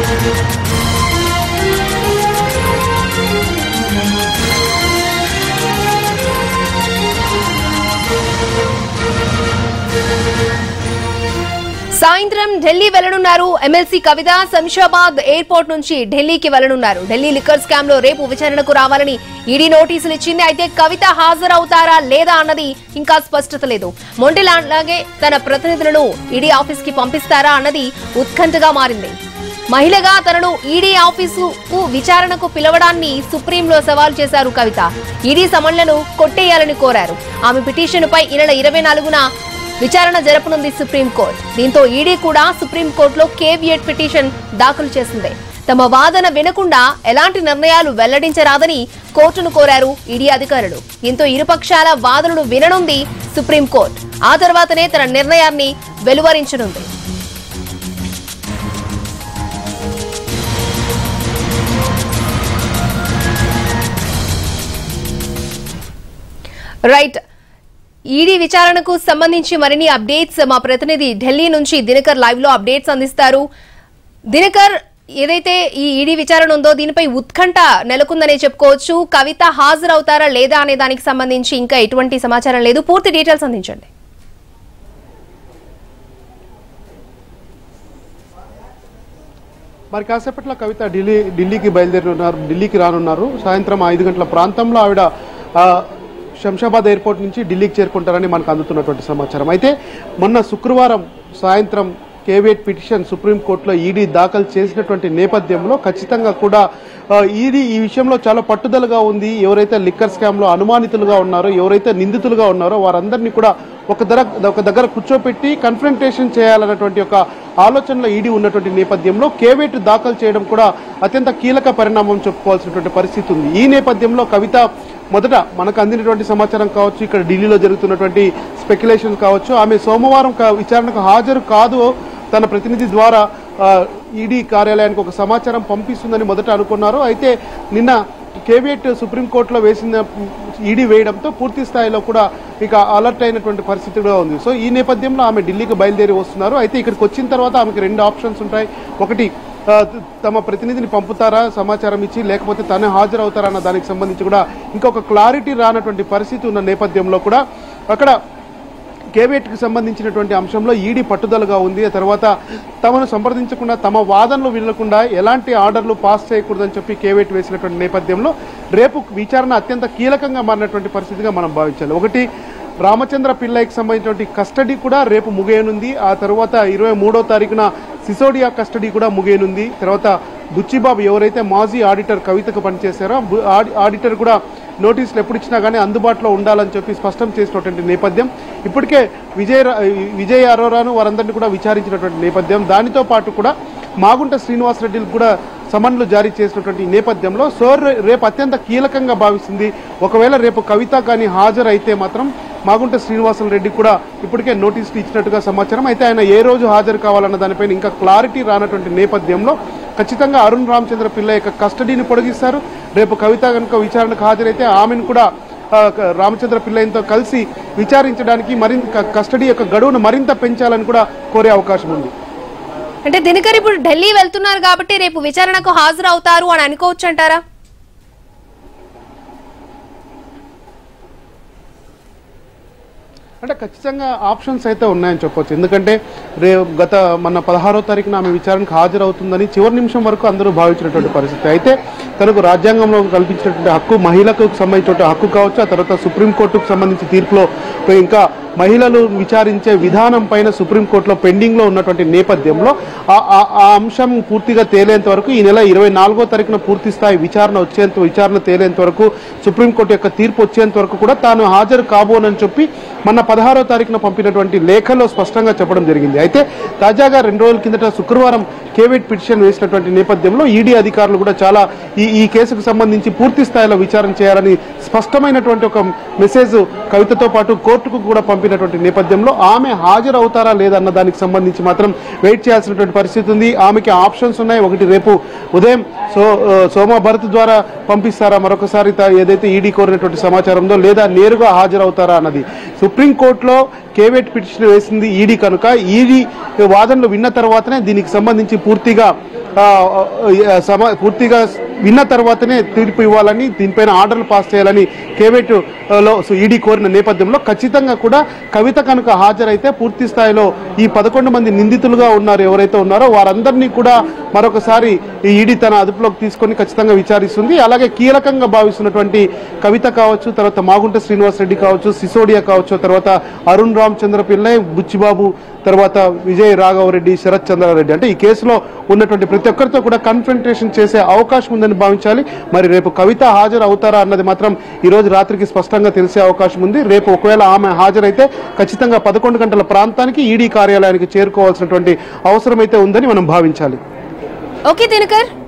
సాయంత్రం ఢిల్లీ వెళ్లనున్నారు MLC Kavitha Shamshabad airport నుంచి ఢిల్లీకి వెళ్లనున్నారు ఢిల్లీ లిక్కర్ స్కామ్ లో రేపు విచారణకు రావాలని ఈడీ నోటీసులు ఇచ్చింది అయితే కవిత హాజరవుతారా లేదా అన్నది ఇంకా స్పష్టత లేదు మొండెలా అలాగే తన ప్రతినిధులను ఈడీ ఆఫీస్ కి పంపిస్తారా అన్నది ఉత్కంఠగా మారింది మహిళగా తనను ఈడీ ఆఫీసుకు విచారణకు పిలవడాన్ని సుప్రీంలో సవాల్ చేశారు కవిత ఈడీ సమన్లను కొట్టేయాలని కోరారు ఆమె పిటిషన్పై ఈ నెల ఇరవై నాలుగున విచారణ జరపనుంది సుప్రీంకోర్టు దీంతో ఈడీ కూడా సుప్రీంకోర్టులో కేవియట్ పిటిషన్ దాఖలు చేసింది తమ వాదన వినకుండా ఎలాంటి నిర్ణయాలు వెల్లడించరాదని కోర్టును కోరారు ఈడీ అధికారులు దీంతో ఇరుపక్షాల వాదనలు విననుంది సుప్రీంకోర్టు ఆ తర్వాతనే తన నిర్ణయాన్ని వెలువరించనుంది రైట్ ఈడీ విచారణకు సంబంధించి మరిన్ని అప్డేట్స్ మా ప్రతినిధి ఢిల్లీ నుంచి దినకర్ లైవ్ లో అప్డేట్స్ అందిస్తారు దినకర్ ఏదైతే ఈ ఈడీ విచారణ ఉందో దీనిపై ఉత్కంఠ నెలకొందనే చెప్పుకోవచ్చు కవిత హాజరవుతారా లేదా అనే దానికి సంబంధించి ఇంకా ఎటువంటి సమాచారం లేదు పూర్తి డీటెయిల్స్ అందించండి మరి కాసేపట్లో కవిత ఢిల్లీ ఢిల్లీకి బయలుదేరున్నారు ఢిల్లీకి రానున్నారు సాయంత్రం ఐదు గంటల ప్రాంతంలో ఆవిడ ఆ, శంషాబాద్ ఎయిర్పోర్ట్ నుంచి ఢిల్లీకి చేరుకుంటారని మనకు అందుతున్నటువంటి సమాచారం అయితే మొన్న శుక్రవారం సాయంత్రం కేవేట్ పిటిషన్ సుప్రీంకోర్టులో ఈడీ దాఖలు చేసినటువంటి నేపథ్యంలో ఖచ్చితంగా కూడా ఆ, ఈడీ ఈ విషయంలో చాలా పట్టుదలగా ఉంది ఎవరైతే లిక్కర్ స్కామ్లో అనుమానితులుగా ఉన్నారో ఎవరైతే నిందితులుగా ఉన్నారో వారందరినీ కూడా ఒక ధర ఒక దగ్గర కూర్చోపెట్టి కన్ఫ్రంటేషన్ చేయాలన్నటువంటి ఒక ఆలోచనలో ఈడీ ఉన్నటువంటి నేపథ్యంలో కేవేట్ దాఖలు చేయడం కూడా అత్యంత కీలక పరిణామం చెప్పుకోవాల్సినటువంటి పరిస్థితి ఉంది ఈ నేపథ్యంలో కవిత మొదట మనకు అందినటువంటి సమాచారం కావచ్చు ఇక్కడ ఢిల్లీలో జరుగుతున్నటువంటి స్పెక్యులేషన్ కావచ్చు ఆమె సోమవారం క- విచారణకు హాజరు కాదు తన ప్రతినిధి ద్వారా ఆ, ఈడీ కార్యాలయానికి ఒక సమాచారం పంపిస్తుందని మొదట అనుకున్నారు అయితే నిన్న కేవియట్ సుప్రీంకోర్టులో వేసిన ఈడీ వేయడంతో పూర్తి స్థాయిలో కూడా ఇక అలర్ట్ అయినటువంటి పరిస్థితి కూడా ఉంది సో ఈ నేపథ్యంలో ఆమె ఢిల్లీకి బయలుదేరి వస్తున్నారు అయితే ఇక్కడికి వచ్చిన తర్వాత ఆమెకి రెండు ఆప్షన్స్ ఉంటాయి ఒకటి ఆ, త- తమ ప్రతినిధిని పంపుతారా సమాచారం ఇచ్చి లేకపోతే తనే హాజరవుతారా అన్న దానికి సంబంధించి కూడా ఇంకొక క్లారిటీ రానటువంటి పరిస్థితి ఉన్న నేపథ్యంలో కూడా అక్కడ కేవేట్కి సంబంధించినటువంటి అంశంలో ఈడీ పట్టుదలగా ఉంది ఆ తర్వాత తమను సంప్రదించకుండా తమ వాదనలు వినకుండా ఎలాంటి ఆర్డర్లు పాస్ చేయకూడదని చెప్పి కేవేట్ వేసినటువంటి నేపథ్యంలో రేపు విచారణ అత్యంత కీలకంగా మారినటువంటి పరిస్థితిగా మనం భావించాలి ఒకటి రామచంద్ర పిల్లయ్కి సంబంధించినటువంటి కస్టడీ కూడా రేపు ముగియనుంది ఆ తర్వాత ఇరవై మూడో తారీఖున సిసోడియా కస్టడీ కూడా ముగియనుంది తర్వాత బుచ్చిబాబు ఎవరైతే మాజీ ఆడిటర్ కవితకు పనిచేశారో బు- ఆడి- ఆడిటర్ కూడా నోటీసులు ఎప్పుడు ఇచ్చినా కానీ అందుబాటులో ఉండాలని చెప్పి స్పష్టం చేసినటువంటి నేపథ్యం ఇప్పటికే విజయ్ రా- విజయ్ అరోరాను వారందరినీ కూడా విచారించినటువంటి నేపథ్యం దానితో పాటు కూడా మాగుంట శ్రీనివాసరెడ్డికి కూడా సమన్లు జారీ చేసినటువంటి ఈ నేపథ్యంలో సో రే- రేపు అత్యంత కీలకంగా భావిస్తుంది ఒకవేళ రేపు కవిత కానీ హాజరైతే మాత్రం మాగుంట శ్రీనివాసన్ రెడ్డి కూడా ఇప్పటికే నోటీసులు ఇచ్చినట్టుగా సమాచారం అయితే ఆయన ఏ రోజు హాజరు కావాలన్న దానిపైన ఇంకా క్లారిటీ రానటువంటి నేపథ్యంలో ఖచ్చితంగా అరుణ్ రామచంద్ర పిల్ల యొక్క కస్టడీని పొడిగిస్తారు రేపు కవిత కనుక విచారణకు హాజరైతే ఆమెను కూడా ఆ, క- రామచంద్ర పిల్లయ్యతో కలిసి విచారించడానికి మరింత క- కస్టడీ యొక్క గడువును మరింత పెంచాలని కూడా కోరే అవకాశం ఉంది అంటే దినకర్ ఇప్పుడు ఢిల్లీ వెళ్తున్నారు కాబట్టి రేపు విచారణకు హాజరు అవుతారు అని అనుకోవచ్చు అంటారా అంటే ఖచ్చితంగా ఆప్షన్స్ అయితే ఉన్నాయని చెప్పొచ్చు ఎందుకంటే రే గత మన పదహారో తారీఖున ఆమె విచారణకు హాజరవుతుందని చివరి నిమిషం వరకు అందరూ భావించినటువంటి పరిస్థితి అయితే తనకు రాజ్యాంగంలో కల్పించినటువంటి హక్కు మహిళకు సంబంధించినటువంటి హక్కు కావచ్చు ఆ తర్వాత సుప్రీంకోర్టుకు సంబంధించి తీర్పులో ఇంకా మహిళలు విచారించే విధానం పైన సుప్రీంకోర్టులో పెండింగ్లో ఉన్నటువంటి నేపథ్యంలో ఆ ఆ- ఆ అంశం పూర్తిగా తేలేంత వరకు ఈ నెల ఇరవై నాలుగో తారీఖున పూర్తి స్థాయి విచారణ వచ్చేంత విచారణ తేలేంత వరకు సుప్రీంకోర్టు యొక్క తీర్పు వచ్చేంత వరకు కూడా తాను హాజరు కాబోనని చెప్పి మొన్న పదహారో తారీఖున పంపినటువంటి లేఖలో స్పష్టంగా చెప్పడం జరిగింది అయితే తాజాగా రెండు రోజుల కిందట శుక్రవారం కేవిట్ పిటిషన్ వేసినటువంటి నేపథ్యంలో ఈడీ అధికారులు కూడా చాలా ఈ ఈ కేసుకు సంబంధించి పూర్తి స్థాయిలో విచారణ చేయాలని స్పష్టమైనటువంటి ఒక మెసేజ్ కవితతో పాటు కోర్టుకు కూడా పంపినటువంటి నేపథ్యంలో ఆమె హాజరు అవుతారా లేదన్న దానికి సంబంధించి మాత్రం వెయిట్ చేయాల్సినటువంటి పరిస్థితి ఉంది ఆమెకి ఆప్షన్స్ ఉన్నాయి ఒకటి రేపు ఉదయం సో ఆ, సోమ భరత్ ద్వారా పంపిస్తారా మరొకసారి తా- ఏదైతే ఈడీ కోరినటువంటి సమాచారం ఉందో లేదా నేరుగా హాజరవుతారా అన్నది సుప్రీంకోర్టులో కేవేట్ పిటిషన్ వేసింది ఈడీ కనుక ఈడీ వాదనలు విన్న తర్వాతనే దీనికి సంబంధించి పూర్తిగా ఆ, ఆ, సమ పూర్తిగా విన్న తర్వాతనే తీర్పు ఇవ్వాలని దీనిపైన ఆర్డర్లు పాస్ చేయాలని కేవేట్ ఆ, లో ఈడీ కోరిన నేపథ్యంలో ఖచ్చితంగా కూడా కవిత కనుక హాజరైతే పూర్తి స్థాయిలో ఈ పదకొండు మంది నిందితులుగా ఉన్నారు ఎవరైతే ఉన్నారో వారందరినీ కూడా మరొకసారి ఈ ఈడీ తన అదుపులోకి తీసుకొని ఖచ్చితంగా విచారిస్తుంది అలాగే కీలకంగా భావిస్తున్నటువంటి కవిత కావచ్చు తర్వాత మాగుంట శ్రీనివాస్ రెడ్డి కావచ్చు సిసోడియా కావచ్చు తర్వాత అరుణ్ రామచంద్ర పిల్లై బుచ్చిబాబు తర్వాత విజయ్ రాఘవ రెడ్డి శరత్ చంద్రారెడ్డి అంటే ఈ కేసులో ఉన్నటువంటి ప్రతి ఒక్కరితో కూడా కన్ఫ్రంటేషన్ చేసే అవకాశం ఉందని భావించాలి మరి రేపు కవిత హాజరు అవుతారా అన్నది మాత్రం ఈ రోజు రాత్రికి స్పష్టంగా తెలిసే అవకాశం ఉంది రేపు ఒకవేళ ఆమె హాజరైతే ఖచ్చితంగా పదకొండు గంటల ప్రాంతానికి ఈడీ కార్యాలయానికి చేరుకోవాల్సినటువంటి అవసరం అయితే ఉందని మనం భావించాలి ఓకే దినకర్